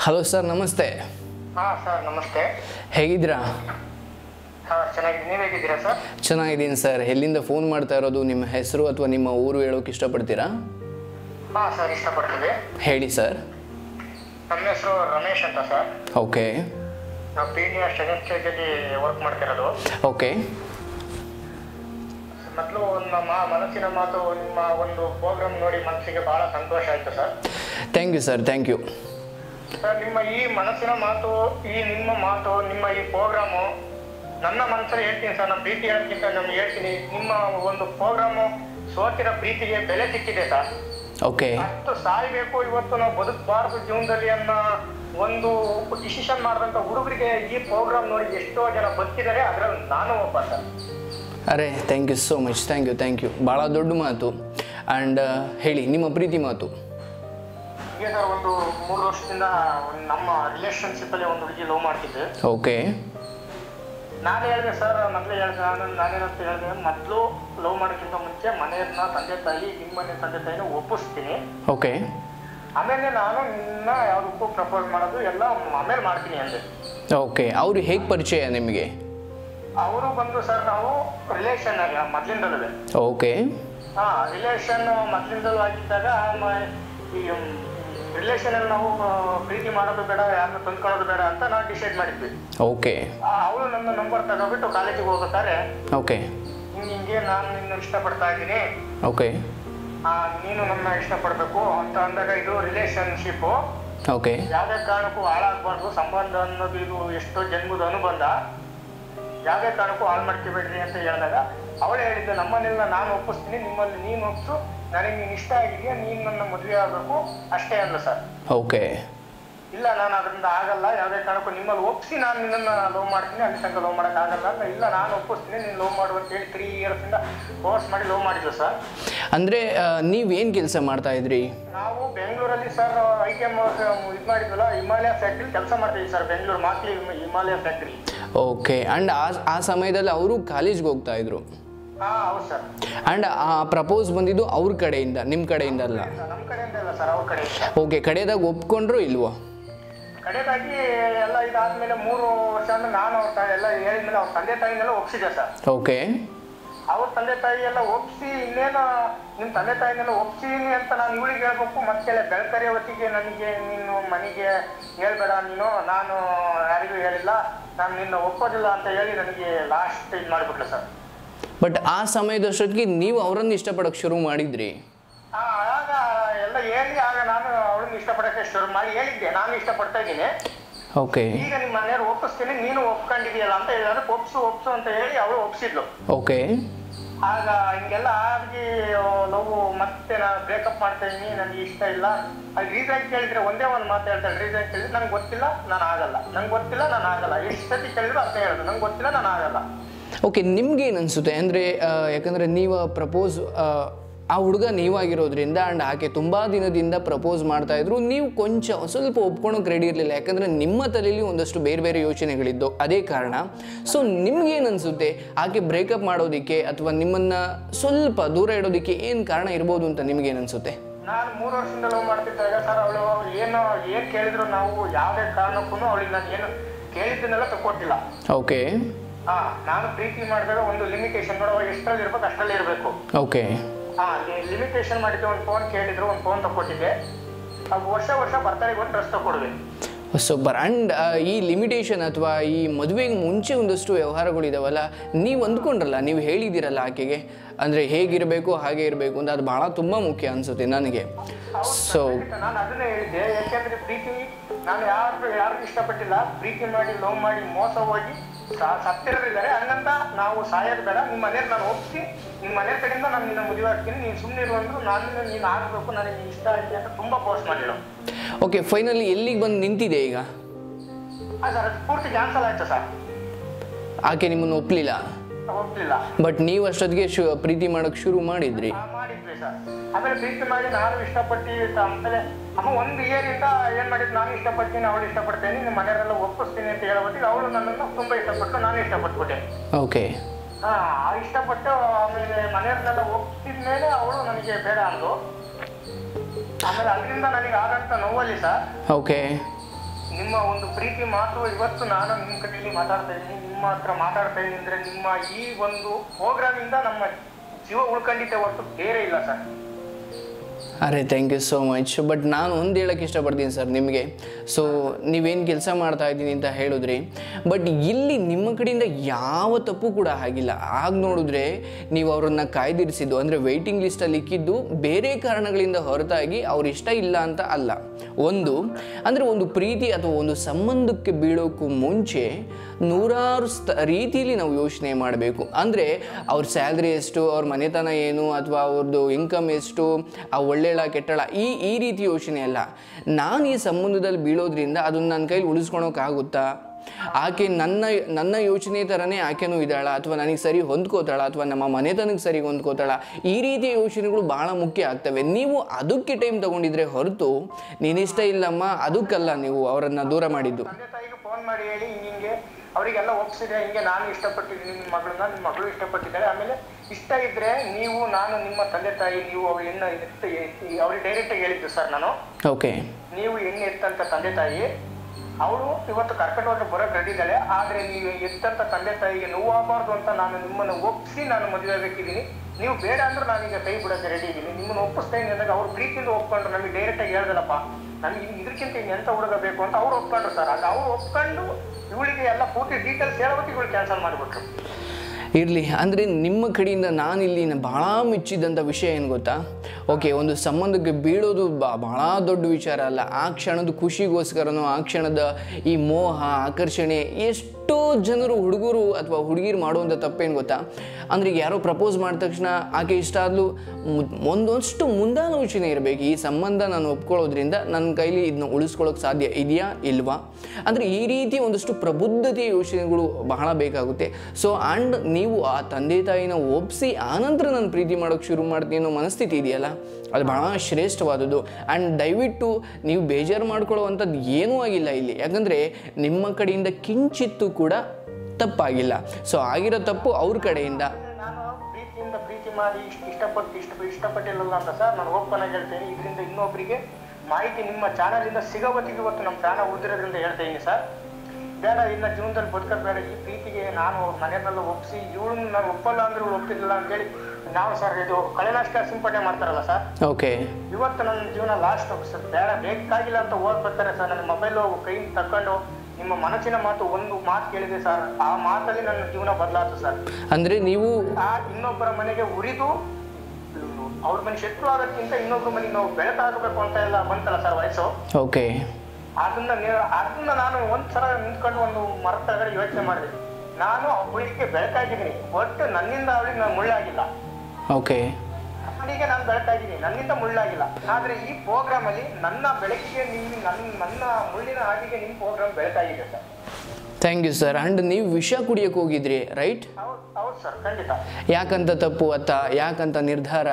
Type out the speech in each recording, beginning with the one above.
hello sir ನಮಸ್ತೆ ಹಾ sir ನಮಸ್ತೆ ಹೇಗಿದ್ದೀರಾ ಹಾ ಚೆನ್ನಾಗಿ ನೀವು ಹೇಗಿದ್ದೀರಾ ಸರ್ ಚೆನ್ನಾಗಿದ್ದೀನಿ ಸರ್ ಎಲ್ಲಿಂದ ಫೋನ್ ಮಾಡ್ತಾ ಇರೋದು ನಿಮ್ಮ ಹೆಸರು ಅಥವಾ ನಿಮ್ಮ ಊರು ಹೇಳೋಕೆ ಇಷ್ಟಪಡ್ತೀರಾ ಹಾ ಸರ್ ಇಷ್ಟಪಡ್ತೀವಿ ಹೇಳಿ ಸರ್ ನಮ್ಮ ಹೆಸರು ರಮೇಶ್ ಅಂತ ಸರ್ ಓಕೆ ನಾವು ಪಿ ಡಿ ಆರ್ ಸೆಕೆಂಡ್ ಸ್ಟೇಜಲ್ಲಿ ವರ್ಕ್ ಮಾಡ್ತಿರೋದು ಓಕೆ ಮೊದಲು ನಮ್ಮ ಮನಸ್ಸಿನ ಮಾತು ನಿಮ್ಮ ಒಂದು ಪ್ರೋಗ್ರಾಮ್ ನೋಡಿ ಮನಸ್ಸಿಗೆ ಬಹಳ ಸಂತೋಷ ಆಯ್ತು sir thank you sir thank you sir ನಿಮ್ಮ ಈ ಮನಸ್ಸಿನ ಮಾತು ಈ ನಿಮ್ಮ ಮಾತು ನಿಮ್ಮ ಈ ಪ್ರೋಗ್ರಾಮು ನನ್ನ ಮನಸ್ಸಲ್ಲಿ ಹೇಳ್ತೀನಿ ಸರ್ ನಮ್ಮ ಪ್ರೀತಿ ಹೇಳೋಕ್ಕಿಂತ ನಮ್ಗೆ ಹೇಳ್ತೀನಿ ನಿಮ್ಮ ಒಂದು ಪ್ರೋಗ್ರಾಮು ಸೋತಿರೋ ಪ್ರೀತಿಗೆ ಬೆಲೆ ಸಿಕ್ಕಿದೆ ಸರ್ ಓಕೆ ಅಷ್ಟು ಸಾಯ್ಬೇಕು ಇವತ್ತು ನಾವು ಬದುಕಬಾರದು ಜೀವನದಲ್ಲಿ ಅನ್ನೋ ಒಂದು ಡಿಸಿಷನ್ ಮಾಡಿದಂತ ಹುಡುಗರಿಗೆ ಈ ಪ್ರೋಗ್ರಾಮ್ ನೋಡಿ ಎಷ್ಟೋ ಜನ ಬದುಕಿದ್ದಾರೆ ಅದ್ರಲ್ಲಿ ನಾನು ಒಬ್ಬ ಸರ್ ಅರೆ thank you so much thank you thank you ಭಾಳ ದೊಡ್ಡ ಮಾತು ಆ್ಯಂಡ್ ಹೇಳಿ ನಿಮ್ಮ ಪ್ರೀತಿ ಮಾತು ಈಗ ಸರ್ ಒಂದು ಮೂರು ವರ್ಷದಿಂದ ಒಂದು ನಮ್ಮ ರಿಲೇಶನ್ಶಿಪ್ ಅಲ್ಲಿ ಒಂದು ಹುಡುಗಿ ಲವ್ ಮಾಡ್ತಿದ್ದೆ ಓಕೆ ನಾನು ಹೇಳಿದೆ ಸರ್ ಮೊದಲೇ ಹೇಳಿದೆ ನಾನು ನಾನೇನಂತ ಹೇಳಿದೆ ಮೊದಲು ಲವ್ ಮಾಡೋಕ್ಕಿಂತ ಮುಂಚೆ ಮನೆಯನ್ನ ತಂದೆ ತಾಯಿ ನಿಮ್ಮ ಮನೆ ತಂದೆ ತಾಯಿನ ಒಪ್ಪಿಸ್ತೀನಿ ಓಕೆ ಆಮೇಲೆ ನಾನು ನಿನ್ನ ಯಾವುದಕ್ಕೂ ಪ್ರಪೋಸ್ ಮಾಡೋದು ಎಲ್ಲ ಆಮೇಲೆ ಮಾಡ್ತೀನಿ ಅಂದೆ ಓಕೆ ಅವರು ಹೇಗೆ ಪರಿಚಯ ನಿಮಗೆ ಅವರು ಬಂದು ಸರ್ ನಾವು ರಿಲೇಷನ್ ಮೊದಲಿಂದಲೂ ಓಕೆ ಹಾ ರಿಲೇಷನ್ ಮೊದಲಿಂದಲೂ ಆಗಿದ್ದಾಗ ಮ- ಈ ರಿಲೇಷನ್ ಅಲ್ಲಿ ನಾವು ಆ, ಪ್ರೀತಿ ಮಾಡೋದು ಬೇಡ ಯಾರನ್ನ ತಂದ್ಕೊಳ್ಳೋದು ಬೇಡ ಅಂತ ನಾವು ಡಿಸೈಡ್ ಮಾಡಿದ್ವಿ ಓಕೆ ಅವಳು ನನ್ನ ನಂಬರ್ ತಗೋಬಿಟ್ಟು ಕಾಲೇಜಿಗೆ ಹೋಗ್ಬೇಕಾದ್ರೆ ಓಕೆ ಹಿಂಗೆ ಹಿಂಗೆ ನಾನು ನಿನ್ನ ಇಷ್ಟಪಡ್ತಾ ಇದ್ದೀನಿ ಓಕೆ ಆ, ನೀನು ನನ್ನ ಇಷ್ಟಪಡಬೇಕು ಅಂತ ಅಂದಾಗ ಇದು ರಿಲೇಷನ್ಶಿಪ್ ಓಕೆ ಯಾವುದೇ ಕಾರಣಕ್ಕೂ ಹಾಳಾಗಬಾರ್ದು ಸಂಬಂಧ ಅನ್ನೋದು ಇದು ಎಷ್ಟೋ ಜನ್ಮದ ಅನುಬಂಧ ಯಾವುದೇ ಕಾರಣಕ್ಕೂ ಹಾಳು ಮಾಡ್ಕೋಬೇಡ್ರಿ ಅಂತ ಹೇಳಿದಾಗ ಅವಳೇ ಹೇಳಿದ್ದು ನಮ್ಮನ್ನೆಲ್ಲ ನಾನು ಒಪ್ಪಿಸ್ತೀನಿ ನಿಮ್ಮಲ್ಲಿ ನೀನು ಒಪ್ಪಿಸು ನನಗೆ ನೀನು ಇಷ್ಟ ಆಗಿದೆಯಾ ನೀನು ನನ್ನ ಮದುವೆ ಆಗಬೇಕು ಅಷ್ಟೇ ಅಲ್ಲ ಸರ್ ಓಕೆ ಇಲ್ಲ ನಾನು ಅದರಿಂದ ಆಗಲ್ಲ ಯಾವುದೇ ಕಾರಣಕ್ಕೂ ನಿಮ್ಮಲ್ಲಿ ಒಪ್ಪಿಸಿ ನಾನು ನಿನ್ನನ್ನು ಲವ್ ಮಾಡ್ತೀನಿ ಅಲ್ಲಿ ತನಕ ಲವ್ ಮಾಡೋಕ್ಕಾಗಲ್ಲ ಅಂತ ಇಲ್ಲ ನಾನು ಒಪ್ಪಿಸ್ತೀನಿ ನೀನು ಲವ್ ಮಾಡು ಅಂತ ಹೇಳಿ ತ್ರೀ ಇಯರ್ಸಿಂದ ಕೋರ್ಸ್ ಮಾಡಿ ಲವ್ ಮಾಡಿದ್ವಿ ಸರ್ ಅಂದರೆ ನೀವೇನು ಕೆಲಸ ಮಾಡ್ತಾ ಇದ್ರಿ ನಾವು ಬೆಂಗಳೂರಲ್ಲಿ ಸರ್ ಐ ಟಿ ಎಮ್ ಇದು ಮಾಡಿದ್ವಲ್ಲ ಹಿಮಾಲಯ ಫ್ಯಾಕ್ಟ್ರಿ ಕೆಲಸ ಮಾಡ್ತೀವಿ sir Bengaluru Makli Himalaya factory okay and ಆ ಆ ಸಮಯದಲ್ಲಿ ಅವರು ಕಾಲೇಜ್ಗೆ ಹೋಗ್ತಾ ಇದ್ರು ಹಾ ಹೌದು ಸರ್ ಆ್ಯಂಡ್ ಆ ಪ್ರಪೋಸ್ ಬಂದಿದ್ದು ಅವ್ರ ಕಡೆಯಿಂದ ನಿಮ್ಮ ಕಡೆಯಿಂದ ಅಲ್ಲ ನಮ್ಮ ಕಡೆಯಿಂದ ಇಲ್ಲ ಸರ್ ಅವ್ರ ಕಡೆಯಿಂದ ಓಕೆ ಕಡೆಯದಾಗ ಒಪ್ಕೊಂಡ್ರು ಇಲ್ವೋ ಕಡೆದಾಗಿ ಎಲ್ಲ ಇದಾದ್ಮೇಲೆ ಮೂರು ವರ್ಷ ಅಂದ್ರೆ ನಾನು ಅವ್ರ ತಾಯಿ ಎಲ್ಲ ಹೇಳಿದ್ಮೇಲೆ ಅವ್ರ ತಂದೆ ತಾಯಿನೆಲ್ಲ ಒಪ್ಸಿದೆ ಸರ್ ಓಕೆ ಅವ್ರ ತಂದೆ ತಾಯಿ ಎಲ್ಲ ಒಪ್ಸಿ ಇನ್ನೇನು ನಿಮ್ ತಂದೆ ತಾಯಿನೆಲ್ಲ ಒಪ್ಸಿನಿ ಅಂತ ನಾನು ಇವಳಿಗೆ ಹೇಳ್ಬೇಕು ಮತ್ತೆ ಬೆಳಕರಿ ಹೊತ್ತಿಗೆ ನನಗೆ ನೀನು ಮನೆಗೆ ಹೇಳ್ಬೇಡ ನೀನು ನಾನು ಯಾರಿಗೂ ಹೇಳಿಲ್ಲ ನಾನು ನಿನ್ನ ಒಪ್ಪೋದಿಲ್ಲ ಅಂತ ಹೇಳಿ ನನಗೆ ಲಾಸ್ಟ್ ಇದು ಮಾಡಿಬಿಟ್ಲು ಸರ್ ಬಟ್ ಆ ಸಮಯದಷ್ಟೊತ್ತಿಗೆ ನೀವು ಅವರನ್ನು ಇಷ್ಟಪಡೋಕೆ ಶುರು ಮಾಡಿದ್ರಿ ಆ, ಆಗ ಎಲ್ಲ ಹೇಳಿ ಆಗ ನಾನು ಅವಳನ್ನ ಇಷ್ಟಪಡಕ್ಕೆ ಶುರು ಮಾಡಿ ಹೇಳಿದ್ದೆ ನಾನು ಇಷ್ಟಪಡ್ತಾ ಇದ್ದೀನಿ ಓಕೆ ಈಗ ನಿಮ್ಮ ಮನೆಯವ್ರು ಒಪ್ಪಿಸ್ತೀನಿ ನೀನು ಒಪ್ಕೊಂಡಿದೀಯಲ್ಲ ಅಂತ ಹೇಳಿದ್ರೆ ಒಪ್ಸು ಒಪ್ಸು ಅಂತ ಹೇಳಿ ಅವಳು ಒಪ್ಸಿದ್ಲು ಓಕೆ ಆಗ ಹಿಂಗೆಲ್ಲ ಆಗಿ ಲವ್ ಮತ್ತೆ ನಾನು ಬ್ರೇಕಪ್ ಮಾಡ್ತಾ ಇದೀನಿ ನನಗೆ ಇಷ್ಟ ಇಲ್ಲ ಅದು ರೀಸನ್ ಕೇಳಿದ್ರೆ ಒಂದೇ ಒಂದು ಮಾತು ಹೇಳ್ತಾಳೆ ರೀಸನ್ ಕೇಳಿದ್ರೆ ನಂಗೆ ಗೊತ್ತಿಲ್ಲ ನಾನು ಆಗಲ್ಲ ನಂಗೆ ಗೊತ್ತಿಲ್ಲ ನಾನು ಆಗಲ್ಲ ಎಷ್ಟು ಸತಿ ಕೇಳಿದ್ರು ಅರ್ಥ ಹೇಳೋದು ನಂಗೆ ಗೊತ್ತಿಲ್ಲ ನಾನು ಆಗಲ್ಲ ಓಕೆ ನಿಮ್ಗೇನು ಅನಿಸುತ್ತೆ ಅಂದರೆ ಯಾಕಂದರೆ ನೀವು ಪ್ರಪೋಸ್ ಆ ಹುಡುಗ ನೀವಾಗಿರೋದ್ರಿಂದ ಆ್ಯಂಡ್ ಆಕೆ ತುಂಬ ದಿನದಿಂದ ಪ್ರಪೋಸ್ ಮಾಡ್ತಾ ಇದ್ರು ನೀವು ಕೊಂಚ ಸ್ವಲ್ಪ ಒಪ್ಕೊಳಕ್ಕೆ ರೆಡಿ ಇರಲಿಲ್ಲ ಯಾಕಂದರೆ ನಿಮ್ಮ ತಲೆಯಲ್ಲಿ ಒಂದಷ್ಟು ಬೇರೆ ಬೇರೆ ಯೋಚನೆಗಳಿದ್ದು ಅದೇ ಕಾರಣ ಸೊ ನಿಮ್ಗೇನು ಅನಿಸುತ್ತೆ ಆಕೆ ಬ್ರೇಕಪ್ ಮಾಡೋದಕ್ಕೆ ಅಥವಾ ನಿಮ್ಮನ್ನು ಸ್ವಲ್ಪ ದೂರ ಇಡೋದಕ್ಕೆ ಏನು ಕಾರಣ ಇರ್ಬೋದು ಅಂತ ನಿಮ್ಗೇನು ಅನಿಸುತ್ತೆ ನಾನು ಮೂರು ವರ್ಷದಿಂದ ಲವ್ ಮಾಡ್ತಿದ್ದಾಗ ಸರ್ ಅವಳು ಏನು ಏನು ಕೇಳಿದ್ರು ನಾವು ಯಾವುದೇ ಕಾರಣಕ್ಕೂ ಅವಳಿಗೆ ನಾನು ಏನು ಕೇಳಿದ್ದನ್ನೆಲ್ಲ ತಗೊಟ್ಟಿಲ್ಲ ಓಕೆ ಹಾ ನಾನು ಪ್ರೀತಿ ಮಾಡಿದಾಗ ಒಂದು ಲಿಮಿಟೇಷನ್ ನೋಡುವ ಎಷ್ಟರಲ್ಲಿ ಇರ್ಬೇಕು ಅಷ್ಟರಲ್ಲಿ ಇರಬೇಕು ಓಕೆ ಹಾ ಲಿಮಿಟೇಷನ್ ಮಾಡಿದ್ದೆ ಒಂದು ಫೋನ್ ಕೇಳಿದ್ರು ಒಂದು ಫೋನ್ ತಗೊಟ್ಟಿದ್ದೆ ಅದು ವರ್ಷ ವರ್ಷ ಬರ್ತಾಯಿಗೆ ಒಂದು ಡ್ರೆಸ್ ತಗೊಡ್ವಿ ಸೂಪರ್ ಆ್ಯಂಡ್ ಈ ಲಿಮಿಟೇಷನ್ ಅಥವಾ ಈ ಮದುವೆಗೆ ಮುಂಚೆ ಒಂದಷ್ಟು ವ್ಯವಹಾರಗಳಿದಾವಲ್ಲ ನೀವು ಅಂದ್ಕೊಂಡ್ರಲ್ಲ ನೀವು ಹೇಳಿದ್ದೀರಲ್ಲ ಆಕೆಗೆ ಅಂದರೆ ಹೇಗಿರಬೇಕು ಹಾಗೆ ಇರಬೇಕು ಅಂತ ಅದು ಭಾಳ ತುಂಬ ಮುಖ್ಯ ಅನಿಸುತ್ತೆ ನನಗೆ ಸೊ ನಾನು ಅದನ್ನೇ ಹೇಳಿದ್ದೆ ಯಾಕೆಂದ್ರೆ ಪ್ರೀತಿ ನಾನು ಯಾರು ಯಾರಿಗೂ ಇಷ್ಟಪಟ್ಟಿಲ್ಲ ಪ್ರೀತಿ ಮಾಡಿ ಲವ್ ಮಾಡಿ ಮೋಸ ಹೋಗಿ ಸಾ- ಸತ್ತಿರೋರಿದ್ದಾರೆ ಹಂಗಂತ ನಾವು ಸಾಯೋದು ಬೇಡ ನಿಮ್ಮ ಮನೆಯವ್ರು ನಾನು ಒಪ್ಸಿ ನಿಮ್ಮ ಮನೆ ಕಡೆಯಿಂದ ನಾನು ನಿನ್ನ ಮದುವೆ ಆಗ್ತೀನಿ ನೀನು ಸುಮ್ಮನೆ ಇರು ಅಂದ್ರು ನಾನು ನೀನು ಆಗಬೇಕು ನನಗೆ ನೀನ್ ಇಷ್ಟ ಆಯ್ತು ಅಂತ ತುಂಬ ಪೋಸ್ಟ್ ಮಾಡಿದ್ರು ಓಕೆ ಫೈನಲಿ ಎಲ್ಲಿಗೆ ಬಂದು ನಿಂತಿದೆ ಈಗ ಸರ್ ಅದು ಪೂರ್ತಿ ಕ್ಯಾನ್ಸಲ್ ಆಯ್ತು ಸರ್ ಆಕೆ ನಿಮ್ಮನ್ನು ಒಪ್ಪಲಿಲ್ಲ ಒಪ್ಲಿಲ್ಲ ಬಟ್ ನೀವು ಅಷ್ಟೊತ್ತಿಗೆ ಶು ಪ್ರೀತಿ ಮಾಡೋಕ್ಕೆ ಶುರು ಮಾಡಿದ್ರಿ ಆ, ಮಾಡಿದ್ವಿ ಸರ್ ಆಮೇಲೆ ಪ್ರೀತಿ ಮಾಡಿ ನಾನು ಇಷ್ಟಪಟ್ಟು ತ- ಆಮೇಲೆ ಅಮ್ಮ ಒಂದು ಇಯರ್ ಇಂದ ಏನ್ ಮಾಡಿದ್ ನಾನು ಇಷ್ಟಪಡ್ತೀನಿ ಅವಳು ಇಷ್ಟಪಡ್ತೇನೆ ನಿಮ್ಮ ಮನೆಯವರೆಲ್ಲ ಒಪ್ಪಿಸ್ತೀನಿ ಅಂತ ಹೇಳೋತ್ತಿಗೆ ಅವಳು ನನ್ನನ್ನು ತುಂಬಾ ಇಷ್ಟಪಟ್ಟು ನಾನು ಇಷ್ಟಪಟ್ಬಿಟ್ಟೆ ಓಕೆ ಹಾ ಆ ಇಷ್ಟಪಟ್ಟು ಆಮೇಲೆ ಮನೆಯವ್ರನ್ನೆಲ್ಲ ಒಪ್ಪಿದ ಮೇಲೆ ಅವಳು ನನಗೆ ಬೇಡ ಅಂದು ಆಮೇಲೆ ಅದರಿಂದ ನನಗೆ ಆದಂತ ನೋವಲ್ಲಿ ಸರ್ ಓಕೆ ನಿಮ್ಮ ಒಂದು ಪ್ರೀತಿ ಮಾತು ಇವತ್ತು ನಾನು ನಿಮ್ಮ ಕಡೆಯಲ್ಲಿ ಮಾತಾಡ್ತಾ ಇದ್ದೀನಿ ನಿಮ್ಮ ಹತ್ರ ಮಾತಾಡ್ತಾ ಇದ್ದೀನಿ ಅಂದ್ರೆ ನಿಮ್ಮ ಈ ಒಂದು ಪ್ರೋಗ್ರಾಮ್ ಇಂದ ನಮ್ಮ ಜೀವ ಉಳ್ಕೊಂಡಿದ್ದೆ ಹೊರತು ಬೇರೆ ಇಲ್ಲ ಸರ್ ಅರೆ thank you so much but ನಾನು ಒಂದು ಹೇಳಕ್ಕೆ ಇಷ್ಟಪಡ್ತೀನಿ ಸರ್ ನಿಮಗೆ ಸೊ ನೀವೇನು ಕೆಲಸ ಮಾಡ್ತಾ ಇದ್ದೀನಿ ಅಂತ ಹೇಳಿದ್ರಿ ಬಟ್ ಇಲ್ಲಿ ನಿಮ್ಮ ಕಡೆಯಿಂದ ಯಾವ ತಪ್ಪು ಕೂಡ ಆಗಿಲ್ಲ ಆಗ ನೋಡಿದ್ರೆ ನೀವು ಅವರನ್ನು ಕಾಯ್ದಿರಿಸಿದ್ದು ಅಂದರೆ ವೆಯ್ಟಿಂಗ್ ಲಿಸ್ಟಲ್ಲಿ ಇಕ್ಕಿದ್ದು ಬೇರೆ ಕಾರಣಗಳಿಂದ ಹೊರತಾಗಿ ಅವ್ರು ಇಷ್ಟ ಇಲ್ಲ ಅಂತ ಅಲ್ಲ ಒಂದು ಅಂದರೆ ಒಂದು ಪ್ರೀತಿ ಅಥವಾ ಒಂದು ಸಂಬಂಧಕ್ಕೆ ಬೀಳೋಕ್ಕೂ ಮುಂಚೆ ನೂರಾರು ಸ್ಥ ರೀತಿಯಲ್ಲಿ ನಾವು ಯೋಚನೆ ಮಾಡಬೇಕು ಅಂದರೆ ಅವ್ರ ಸ್ಯಾಲ್ರಿ ಎಷ್ಟು ಅವ್ರ ಮನೆತನ ಏನು ಅಥವಾ ಅವ್ರದ್ದು ಇನ್ಕಮ್ ಎಷ್ಟು ಆ ಒಳ್ಳೆಳ ಕೆಟ್ಟಳ ಈ ಈ ರೀತಿ ಯೋಚನೆ ಅಲ್ಲ ನಾನು ಈ ಸಂಬಂಧದಲ್ಲಿ ಬೀಳೋದ್ರಿಂದ ಅದನ್ನು ನನ್ನ ಕೈಲಿ ಉಳಿಸ್ಕೊಳೋಕ್ಕಾಗುತ್ತಾ ಆಕೆ ನನ್ನ ನನ್ನ ಯೋಚನೆ ಥರನೇ ಆಕೆನೂ ಇದ್ದಾಳ ಅಥವಾ ನನಗೆ ಸರಿ ಹೊಂದ್ಕೋತಾಳ ಅಥವಾ ನಮ್ಮ ಮನೆತನಕ್ಕೆ ಸರಿ ಹೊಂದ್ಕೋತಾಳ ಈ ರೀತಿಯ ಯೋಚನೆಗಳು ಭಾಳ ಮುಖ್ಯ ಆಗ್ತವೆ ನೀವು ಅದಕ್ಕೆ ಟೈಮ್ ತಗೊಂಡಿದ್ರೆ ಹೊರತು ನೀನಿಷ್ಟ ಇಲ್ಲಮ್ಮ ಅದಕ್ಕಲ್ಲ ನೀವು ಅವರನ್ನು ದೂರ ಮಾಡಿದ್ದು ತಂದೆ ತಾಯಿಗೆ ಫೋನ್ ಮಾಡಿ ಹೇಳಿ ಹಿಂಗೆ ಅವರಿಗೆಲ್ಲ ಒಪ್ಸಿದೆ ಹಿಂಗೆ ನಾನು ಇಷ್ಟಪಟ್ಟಿದ್ದೀನಿ ನಿಮ್ಮ ಮಗಳನ್ನ ನಿಮ್ಮ ಮಗಳು ಇಷ್ಟಪಟ್ಟಿದ್ದಾಳೆ ಆಮೇಲೆ ಇಷ್ಟ ಇದ್ರೆ ನೀವು ನಾನು ನಿಮ್ಮ ತಂದೆ ತಾಯಿ ನೀವು ಅವಳನ್ನ ಅವ್ರಿಗೆ ಡೈರೆಕ್ಟ್ ಹೇಳಿದ್ದು ಸರ್ ನಾನು ಓಕೆ ನೀವು ಹೆಣ್ಣು ಎತ್ತಂತ ತಂದೆ ತಾಯಿ ಅವಳು ಇವತ್ತು ಕರ್ಕೊಂಡು ಹೋದ್ರೆ ಬರೋಕ್ ರೆಡಿ ಇದ್ದಾಳೆ ಆದ್ರೆ ನೀವು ಎತ್ತಂತ ತಂದೆ ತಾಯಿಗೆ ನೋವಾಗಬಾರ್ದು ಅಂತ ನಾನು ನಿಮ್ಮನ್ನು ಒಪ್ಪಿಸಿ ನಾನು ಮದುವೆ ಆಗಬೇಕಿದ್ದೀನಿ ನೀವು ಬೇಡ ಅಂದ್ರೆ ನಾನೀಗ ಕೈ ಬಿಡೋಕೆ ರೆಡಿ ಇದ್ದೀನಿ ನಿಮ್ಮನ್ನು ಒಪ್ಪಿಸ್ತಾ ಇದ್ದೀನಿ ಅಂದಾಗ ಅವ್ರು ಪ್ರೀತಿಯಿಂದ ಒಪ್ಕೊಂಡ್ರು ನಮಗೆ ಡೈರೆಕ್ಟ್ ಆಗಿ ಹೇಳ್ದಲ್ಲಪ್ಪ ನಮ್ಗೆ ಇದಕ್ಕಿಂತ ಇನ್ನು ಎಂತ ಹುಡುಗ ಬೇಕು ಅಂತ ಅವ್ರು ಒಪ್ಕೊಂಡ್ರು ಸರ್ ಆಗ ಅವ್ರು ಒಪ್ಕೊಂಡು ಇವಳಿಗೆ ಎಲ್ಲ ಪೂರ್ತಿ ಡೀಟೇಲ್ಸ್ ಹೇಳೋದಕ್ಕೆ ಇವಳು ಕ್ಯಾನ್ಸಲ್ ಮಾಡಿಬಿಟ್ರು ಇರಲಿ ಅಂದರೆ ನಿಮ್ಮ ಕಡೆಯಿಂದ ನಾನಿಲ್ಲಿ ಭಾಳ ಮೆಚ್ಚಿದಂಥ ವಿಷಯ ಏನು ಗೊತ್ತಾ ಓಕೆ ಒಂದು ಸಂಬಂಧಕ್ಕೆ ಬೀಳೋದು ಬ- ಭಾಳ ದೊಡ್ಡ ವಿಚಾರ ಅಲ್ಲ ಆ ಕ್ಷಣದ ಖುಷಿಗೋಸ್ಕರನೋ ಆ ಕ್ಷಣದ ಈ ಮೋಹ ಆಕರ್ಷಣೆ ಎಷ್ಟೋ ಜನರು ಹುಡುಗರು ಅಥವಾ ಹುಡುಗಿರು ಮಾಡುವಂಥ ತಪ್ಪೇನು ಗೊತ್ತಾ ಅಂದರೆ ಈಗ ಯಾರೋ ಪ್ರಪೋಸ್ ಮಾಡಿದ ತಕ್ಷಣ ಆಕೆ ಇಷ್ಟ ಆದ್ಲು ಮು- ಒಂದಷ್ಟು ಮುಂದಾಲೋಚನೆ ಇರಬೇಕು ಈ ಸಂಬಂಧ ನಾನು ಒಪ್ಕೊಳ್ಳೋದ್ರಿಂದ ನನ್ನ ಕೈಲಿ ಇದನ್ನ ಉಳಿಸ್ಕೊಳ್ಳೋಕೆ ಸಾಧ್ಯ ಇದೆಯಾ ಇಲ್ವಾ ಅಂದರೆ ಈ ರೀತಿ ಒಂದಷ್ಟು ಪ್ರಬುದ್ಧತೆಯ ಯೋಚನೆಗಳು ಬಹಳ ಬೇಕಾಗುತ್ತೆ ಸೊ ಆ್ಯಂಡ್ ನೀವು ಆ ತಂದೆ ತಾಯಿನ ಒಪ್ಪಿಸಿ ಆನಂತರ ನಾನು ಪ್ರೀತಿ ಮಾಡೋಕ್ಕೆ ಶುರು ಮಾಡ್ತೀನಿ ಅನ್ನೋ ಮನಸ್ಥಿತಿ ಇದೆಯಲ್ಲ ಅದು ಬಹಳ ಶ್ರೇಷ್ಠವಾದದ್ದು ಆ್ಯಂಡ್ ದಯವಿಟ್ಟು ನೀವು ಬೇಜಾರು ಮಾಡ್ಕೊಳ್ಳೋವಂಥದ್ದು ಏನೂ ಆಗಿಲ್ಲ ಇಲ್ಲಿ ಯಾಕಂದರೆ ನಿಮ್ಮ ಕಡೆಯಿಂದ ಕಿಂಚಿತ್ತೂ ಕೂಡ ತಪ್ಪಾಗಿಲ್ಲ ಸೊ ಆಗಿರೋ ತಪ್ಪು ಅವ್ರ ಕಡೆಯಿಂದ ನಾನು ಪ್ರೀತಿಯಿಂದ ಪ್ರೀತಿ ಮಾಡಿ ಇಷ್ಟ ಇಷ್ಟಪಟ್ಟು ಇಷ್ಟ ಇಷ್ಟಪಟ್ಟಿಲ್ಲ ಅಂತ ಸರ್ ನಾನು ಓಪನ್ ಆಗಿ ಹೇಳ್ತೇನೆ ಇದರಿಂದ ಇನ್ನೊಬ್ಬರಿಗೆ ಮಾಹಿತಿ ನಿಮ್ಮ ಚಾನಲ್ ಇಂದ ಸಿಗೋವತ್ತಿಗೆ ಇವತ್ತು ನಮ್ಮ ಪ್ರಾಣ ಉಳಿದಿರೋದ್ರಿಂದ ಹೇಳ್ತಾ ಇದ್ದೀನಿ ಸರ್ ಬೇಡ ಇನ್ನ ಜೀವನದಲ್ಲಿ ಬದುಕೋದು ಬೇಡ ಈ ಪ್ರೀತಿಗೆ ನಾನು ಅವ್ರ ಮನೆಯನ್ನೆಲ್ಲ ಒಪ್ಪಿಸಿ ಇವಳನ್ನ ನಾನು ಒಪ್ಪಲ್ಲ ಅಂದ್ರೆ ಇವಳು ಒಪ್ಪಿಲ್ಲ ಅಂತೇಳಿ ನಾವು ಸರ್ ಇದು ಕಳೆನಾಶಕ ಸಿಂಪಡಣೆ ಮಾಡ್ತಾರಲ್ಲ ಸರ್ ಓಕೆ ಇವತ್ತು ನನ್ನ ಜೀವನ ಲಾಸ್ಟ್ ಸರ್ ಬೇಡ ಬೇಕಾಗಿಲ್ಲ ಅಂತ ಓದ್ಬೇಕಾರೆ ಸರ್ ನನ್ನ ಮೊಬೈಲ್ ಕೈ ತಕೊಂಡು ನಿಮ್ಮ ಮನಸ್ಸಿನ ಮಾತು ಒಂದು ಮಾತು ಕೇಳಿದೆ ಸರ್ ಆ ಮಾತಲ್ಲಿ ನನ್ನ ಜೀವನ ಬದಲಾಯ್ತು ಸರ್ ಅಂದರೆ ನೀವು ಆ ಇನ್ನೊಬ್ಬರ ಮನೆಗೆ ಉರಿದು ಅವ್ರ ಮನೆ ಶತ್ರು ಆಗೋದಕ್ಕಿಂತ ಇನ್ನೊಬ್ರ ಮನೆಗೆ ನಾವು ಬೆಳಕಾಗಬೇಕು ಅಂತ ಎಲ್ಲ ಬಂತಲ್ಲ ಸರ್ ವಯಸ್ಸು ಓಕೆ ಅದನ್ನ ನೀ- ಅದನ್ನ ನಾನು ಒಂದ್ಸಲ ನಿಂತ್ಕೊಂಡು ಒಂದು ಮರ ತಗಡೆ ಯೋಚನೆ ಮಾಡಿದೆ ನಾನು ಅವಳಿಗೆ ಬೆಳಕಾಗಿದ್ದೀನಿ ಒಟ್ಟು ನನ್ನಿಂದ ಅವಳಿಗೆ ನಾನು ಮುಳ್ಳಾಗಿಲ್ಲ ಓಕೆ ಅವಳಿಗೆ ನಾನು ಬೆಳಕಾಗಿದ್ದೀನಿ ನನ್ನಿಂದ ಮುಳ್ಳಾಗಿಲ್ಲ ಆದ್ರೆ ಈ ಪ್ರೋಗ್ರಾಮ್ ಅಲ್ಲಿ ನನ್ನ ಬೆಳಕಿಗೆ ನಿಮ್ ನನ್ನ ನನ್ನ ಮುಳ್ಳಿನ ಹಾದಿಗೆ ನಿಮ್ ಪ್ರೋಗ್ರಾಮ್ ಬೆಳಕಾಗಿದೆ sir thank you sir and ನೀವು ವಿಷ ಕುಡಿಯೋಕೆ ಹೋಗಿದ್ರಿ ರೈಟ್ ಹೌದು ಹೌದು ಸರ್ ಖಂಡಿತ ಯಾಕಂತ ತಪ್ಪು ಅತ್ತ ಯಾಕಂತ ನಿರ್ಧಾರ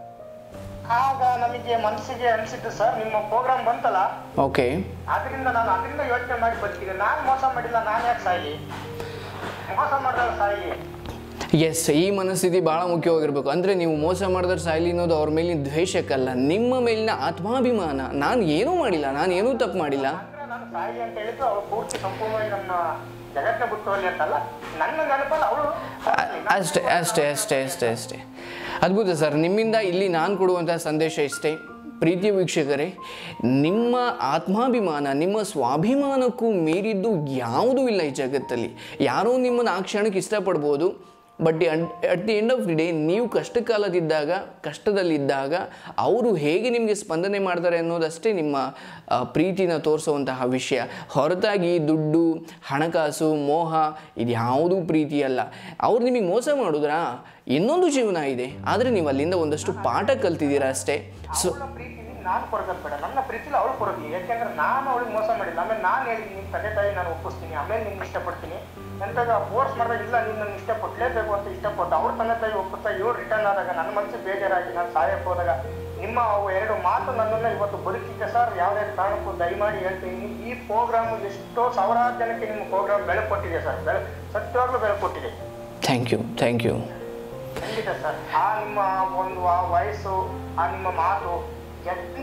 ಆಗ ನಮಗೆ ಮನಸ್ಸಿಗೆ ಅನಿಸಿದ್ದು ಸರ್ ನಿಮ್ಮ ಪ್ರೋಗ್ರಾಮ್ ಬಂತಲ್ಲ ಓಕೆ ಅದರಿಂದ ನಾನು ಅದರಿಂದ ಯೋಚನೆ ಮಾಡಿ ಬದುಕಿದೆ ನಾನು ಮೋಸ ಮಾಡಿಲ್ಲ ನಾನು ಯಾಕೆ ಸಾಯಿ ಮೋಸ ಮಾಡಿದಾಗ ಸಾಯಿ ಎಸ್ ಈ ಮನಸ್ಥಿತಿ ಭಾಳ ಮುಖ್ಯವಾಗಿರ್ಬೇಕು ಅಂದರೆ ನೀವು ಮೋಸ ಮಾಡಿದ್ರೆ ಸಾಯ್ಲಿ ಅನ್ನೋದು ಅವ್ರ ಮೇಲಿನ ದ್ವೇಷಕ್ಕಲ್ಲ ನಿಮ್ಮ ಮೇಲಿನ ಆತ್ಮಾಭಿಮಾನ ನಾನು ಏನೂ ಮಾಡಿಲ್ಲ ನಾನು ಏನೂ ತಪ್ಪು ಮಾಡಿಲ್ಲ ಅಂದ್ರೆ ನಾನು ಸಾಯಿ ಅಂತ ಹೇಳಿದ್ದು ಅವಳು ಪೂರ್ತಿ ಸಂಪೂರ್ಣವಾಗಿ ನಮ್ಮ ಜಗತ್ನ ಬಿಟ್ಟು ಹೋಗ್ಲಿ ಅಂತಲ್ಲ ನನ್ನ ನೆನಪಲ್ಲಿ ಅವಳು ಅಷ್ಟೇ ಅಷ್ಟೇ ಅಷ್ಟೇ ಅಷ್ಟೇ ಅಷ್ಟೇ ಅದ್ಭುತ ಸರ್ ನಿಮ್ಮಿಂದ ಇಲ್ಲಿ ನಾನು ಕೊಡುವಂಥ ಸಂದೇಶ ಇಷ್ಟೇ ಪ್ರೀತಿಯ ವೀಕ್ಷಕರೇ ನಿಮ್ಮ ಆತ್ಮಾಭಿಮಾನ ನಿಮ್ಮ ಸ್ವಾಭಿಮಾನಕ್ಕೂ ಮೀರಿದ್ದು ಯಾವುದೂ ಇಲ್ಲ ಈ ಜಗತ್ತಲ್ಲಿ ಯಾರೋ ನಿಮ್ಮನ್ನು ಆ ಕ್ಷಣಕ್ಕೆ ಇಷ್ಟಪಡ್ಬೋದು but at the end of the day ನೀವು ಕಷ್ಟ ಕಾಲದಿದ್ದಾಗ ಕಷ್ಟದಲ್ಲಿದ್ದಾಗ ಅವರು ಹೇಗೆ ನಿಮಗೆ ಸ್ಪಂದನೆ ಮಾಡ್ತಾರೆ ಅನ್ನೋದಷ್ಟೇ ನಿಮ್ಮ ಆ, ಪ್ರೀತಿನ ತೋರಿಸುವಂತಹ ವಿಷಯ ಹೊರತಾಗಿ ದುಡ್ಡು ಹಣಕಾಸು ಮೋಹ ಇದ್ಯಾವುದೂ ಪ್ರೀತಿ ಅಲ್ಲ ಅವ್ರು ನಿಮಗೆ ಮೋಸ ಮಾಡಿದ್ರಾ ಇನ್ನೊಂದು ಜೀವನ ಇದೆ ಆದರೆ ನೀವು ಅಲ್ಲಿಂದ ಒಂದಷ್ಟು ಪಾಠ ಕಲ್ತಿದ್ದೀರಾ ಅಷ್ಟೇ ಸೊ ಅವಳ ಪ್ರೀತಿಲಿ ನಾನು ಕೊಡೋದು ಬೇಡ ನನ್ನ ಪ್ರೀತಿಲಿ ಅವಳು ಕೊಡೋದು ಯಾಕೆಂದ್ರೆ ನಾನು ಅವಳಿಗೆ ಮೋಸ ಮಾಡಿಲ್ಲ ಆಮೇಲೆ ನಾನು ಹೇಳಿ ನಿಮ್ಮ ತಂದೆ ತಾಯಿ ನಾನು ಒಪ್ಪಿಸ್ತೀನಿ ಆಮೇಲೆ ನಿನ್ನ ಇಷ್ಟಪಡ್ತೀನಿ ಎಂತಾಗ ಫೋರ್ಸ್ ಮಾಡಿದಾಗ ಇಲ್ಲ ನೀನು ನನ್ನ ಇಷ್ಟಪಡಲೇಬೇಕು ಅಂತ ಇಷ್ಟಪಟ್ಟು ಅವ್ರ ತಂದೆ ತಾಯಿ ಒಪ್ಪುತ್ತಾ ಇವ್ರು ರಿಟರ್ನ್ ಆದಾಗ ನನ್ನ ಮನಸ್ಸು ಬೇಜಾರಾಗಿ ನಾನು ಸಹಾಯಕ್ಕೆ ಹೋದಾಗ ನಿಮ್ಮ ಅವು ಎರಡು ಮಾತು ನನ್ನನ್ನು ಇವತ್ತು ಬದುಕಿದ್ದೆ ಸರ್ ಯಾವುದೇ ಕಾರಣಕ್ಕೂ ದಯಮಾಡಿ ಹೇಳ್ತೀನಿ ಈ ಪ್ರೋಗ್ರಾಮ್ ಎಷ್ಟೋ ಸಾವಿರಾರು ಜನಕ್ಕೆ ನಿಮ್ಮ ಪ್ರೋಗ್ರಾಮ್ ಬೆಳಕು ಕೊಟ್ಟಿದೆ ಸರ್ ಬೆಳೆ ಸತ್ಯವಾಗ್ಲೂ ಬೆಳಕು ಕೊಟ್ಟಿದೆ ಥ್ಯಾಂಕ್ ಯು ಥ್ಯಾಂಕ್ ಯು ಖಂಡಿತ ಸರ್ ಆ ನಿಮ್ಮ ಒಂದು ಆ ವಯಸ್ಸು ಆ ನಿಮ್ಮ ಮಾತು ಎಂತ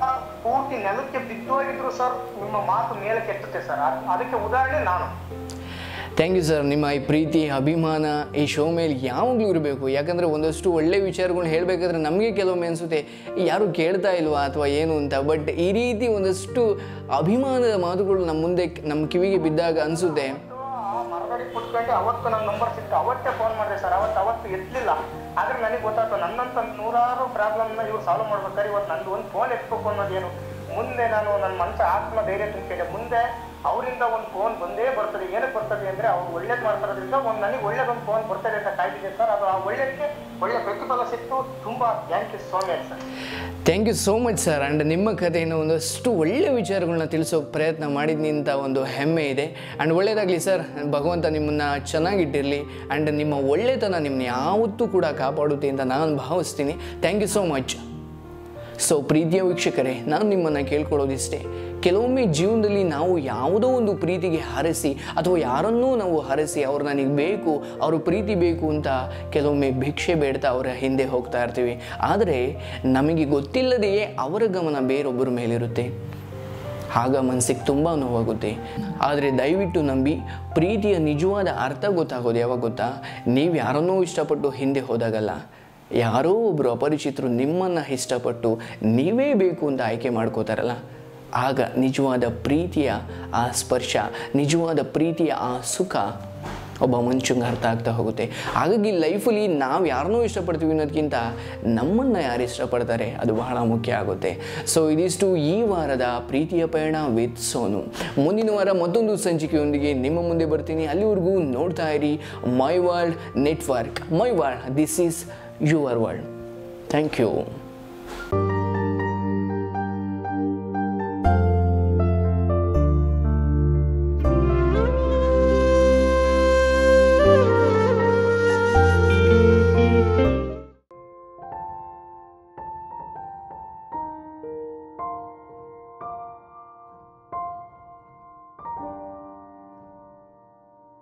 ಪೂರ್ತಿ ನೆಲಕ್ಕೆ ಬಿದ್ದೋಗಿದ್ರು ಸರ್ ನಿಮ್ಮ ಮಾತು ಮೇಲೆ ಕೆತ್ತುತ್ತೆ ಸರ್ ಅದ್- ಅದಕ್ಕೆ ಉದಾಹರಣೆ ನಾನು ಥ್ಯಾಂಕ್ ಯು ಸರ್ ನಿಮ್ಮ ಈ ಪ್ರೀತಿ ಅಭಿಮಾನ ಈ ಶೋ ಮೇಲೆ ಯಾವಾಗಲೂ ಇರಬೇಕು ಯಾಕಂದರೆ ಒಂದಷ್ಟು ಒಳ್ಳೆ ವಿಚಾರಗಳನ್ನ ಹೇಳಬೇಕಾದ್ರೆ ನಮಗೆ ಕೆಲವೊಮ್ಮೆ ಅನಿಸುತ್ತೆ ಯಾರು ಕೇಳ್ತಾ ಇಲ್ವಾ ಅಥವಾ ಏನು ಅಂತ ಬಟ್ ಈ ರೀತಿ ಒಂದಷ್ಟು ಅಭಿಮಾನದ ಮಾತುಗಳು ನಮ್ಮ ಮುಂದೆ ನಮ್ಮ ಕಿವಿಗೆ ಬಿದ್ದಾಗ ಅನಿಸುತ್ತೆ ಆ ಮರದಡಿ ಕುತ್ಕೊಂಡು ಅವತ್ತು ನನ್ನ ನಂಬರ್ ಸಿಕ್ತು ಅವತ್ತೇ ಫೋನ್ ಮಾಡಿದೆ ಸರ್ ಅವತ್ತು ಅವತ್ತು ಎತ್ತಲಿಲ್ಲ ಆದ್ರೆ ನನಗೆ ಗೊತ್ತಾಯ್ತು ನನ್ನಂತ ನೂರಾರು ಪ್ರಾಬ್ಲಮ್ನ ಇವ್ರು ಸಾಲ್ವ್ ಮಾಡ್ಬೇಕಾದ್ರೆ ಇವತ್ತು ನಂದು ಒಂದು ಫೋನ್ ಎತ್ಬೇಕು ಅನ್ನೋದೇನು ಮುಂದೆ ನಾನು ನನ್ನ ಮನಸ್ಸು ಆತ್ಮ ಧೈರ್ಯ ತುಂಬಿದೆ ಮುಂದೆ ಅವರಿಂದ ಒಂದು ಫೋನ್ ಬಂದೇ ಬರ್ತದೆ ಏನಕ್ಕೆ ಬರ್ತದೆ ಅಂದ್ರೆ ಅವ್ರು ಒಳ್ಳೇದು ಮಾಡ್ತಾರೋದ್ರಿಂದ ಒಂದು ನನಗೆ ಒಳ್ಳೇದೊಂದು ಫೋನ್ ಬರ್ತದೆ ಅಂತ ಕಾಯ್ದಿದೆ ಸರ್ ಅದು ಆ ಒಳ್ಳೇದಕ್ಕೆ ಒಳ್ಳೆ ಪ್ರತಿಫಲ ಸಿಕ್ತು ತುಂಬಾ thank you so much sir thank you so much sir and ನಿಮ್ಮ ಕಥೆಯನ್ನು ಒಂದಷ್ಟು ಒಳ್ಳೆ ವಿಚಾರಗಳನ್ನ ತಿಳಿಸೋ ಪ್ರಯತ್ನ ಮಾಡಿದ್ನಿ ಅಂತ ಒಂದು ಹೆಮ್ಮೆ ಇದೆ ಆ್ಯಂಡ್ ಒಳ್ಳೆಯದಾಗಲಿ ಸರ್ ಭಗವಂತ ನಿಮ್ಮನ್ನು ಚೆನ್ನಾಗಿಟ್ಟಿರಲಿ ಆ್ಯಂಡ್ ನಿಮ್ಮ ಒಳ್ಳೆತನ ನಿಮ್ಮನ್ನ ಯಾವತ್ತೂ ಕೂಡ ಕಾಪಾಡುತ್ತೆ ಅಂತ ನಾನು ಭಾವಿಸ್ತೀನಿ thank you so much so ಪ್ರೀತಿಯ ವೀಕ್ಷಕರೇ ನಾನು ನಿಮ್ಮನ್ನು ಕೇಳ್ಕೊಳ್ಳೋದಿಷ್ಟೇ ಕೆಲವೊಮ್ಮೆ ಜೀವನದಲ್ಲಿ ನಾವು ಯಾವುದೋ ಒಂದು ಪ್ರೀತಿಗೆ ಹರಸಿ ಅಥವಾ ಯಾರನ್ನೂ ನಾವು ಹರಸಿ ಅವ್ರು ನನಗೆ ಬೇಕು ಅವರು ಪ್ರೀತಿ ಬೇಕು ಅಂತ ಕೆಲವೊಮ್ಮೆ ಭಿಕ್ಷೆ ಬೇಡ್ತಾ ಅವರ ಹಿಂದೆ ಹೋಗ್ತಾ ಇರ್ತೀವಿ ಆದರೆ ನಮಗೆ ಗೊತ್ತಿಲ್ಲದೆಯೇ ಅವರ ಗಮನ ಬೇರೊಬ್ಬರ ಮೇಲಿರುತ್ತೆ ಆಗ ಮನಸ್ಸಿಗೆ ತುಂಬ ನೋವಾಗುತ್ತೆ ಆದರೆ ದಯವಿಟ್ಟು ನಂಬಿ ಪ್ರೀತಿಯ ನಿಜವಾದ ಅರ್ಥ ಗೊತ್ತಾಗೋದು ಯಾವಾಗ ಗೊತ್ತಾ ನೀವು ಯಾರನ್ನೋ ಇಷ್ಟಪಟ್ಟು ಹಿಂದೆ ಹೋದಾಗಲ್ಲ ಯಾರೋ ಒಬ್ಬರು ಅಪರಿಚಿತರು ನಿಮ್ಮನ್ನು ಇಷ್ಟಪಟ್ಟು ನೀವೇ ಬೇಕು ಅಂತ ಆಯ್ಕೆ ಮಾಡ್ಕೋತಾರಲ್ಲ ಆಗ ನಿಜವಾದ ಪ್ರೀತಿಯ ಆ ಸ್ಪರ್ಶ ನಿಜವಾದ ಪ್ರೀತಿಯ ಆ ಸುಖ ಒಬ್ಬ ಮನುಷ್ಯಂಗೆ ಅರ್ಥ ಆಗ್ತಾ ಹೋಗುತ್ತೆ ಹಾಗಾಗಿ ಲೈಫಲ್ಲಿ ನಾವು ಯಾರನ್ನೂ ಇಷ್ಟಪಡ್ತೀವಿ ಅನ್ನೋದಕ್ಕಿಂತ ನಮ್ಮನ್ನು ಯಾರು ಇಷ್ಟಪಡ್ತಾರೆ ಅದು ಬಹಳ ಮುಖ್ಯ ಆಗುತ್ತೆ ಸೊ ಇದಿಷ್ಟು ಈ ವಾರದ ಪ್ರೀತಿಯ ಪಯಣ ವಿತ್ ಸೋನು ಮುಂದಿನ ವಾರ ಮತ್ತೊಂದು ಸಂಚಿಕೆಯೊಂದಿಗೆ ನಿಮ್ಮ ಮುಂದೆ ಬರ್ತೀನಿ ಅಲ್ಲಿವರೆಗೂ ನೋಡ್ತಾ ಇರಿ my world network my world this is your world thank you